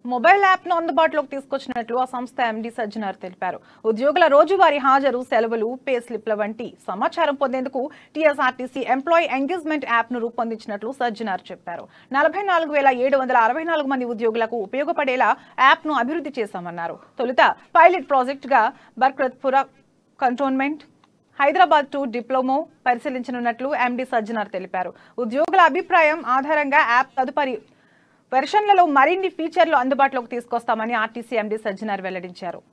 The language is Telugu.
మొబైల్ యాప్ ను అందుబాటులోకి తీసుకొచ్చినట్లు ఆ సంస్థ ఎండి సజ్జనార్ తెలిపారు ఉద్యోగుల రోజువారీ హాజరు సెలవులు పే స్లిప్ల వంటి సమాచారం పొందేందుకు టీఎస్ఆర్టీసీ ఎంప్లాయీ ఎంగేజ్మెంట్ యాప్ ను రూపొందించినట్లు సజ్జనార్ చెప్పారు నలభై నాలుగు వేల ఏడు వందల అరవై నాలుగు మంది ఉద్యోగులకు ఉపయోగపడేలా యాప్ ను అభివృద్ధి చేశామన్నారు తొలుత పైలట్ ప్రాజెక్ట్ గా బర్కత్పుర కంటోన్మెంట్ హైదరాబాద్ టు డిప్లొమో పరిశీలించనున్నట్లు ఎండి సజ్జనార్ తెలిపారు ఉద్యోగుల అభిప్రాయం ఆధారంగా యాప్ తదుపరి వెర్షన్లలో మరిన్ని ఫీచర్లు అందుబాటులోకి తీసుకొస్తామని ఆర్టీసీ ఎండి సజ్జనార్ వెల్లడించారు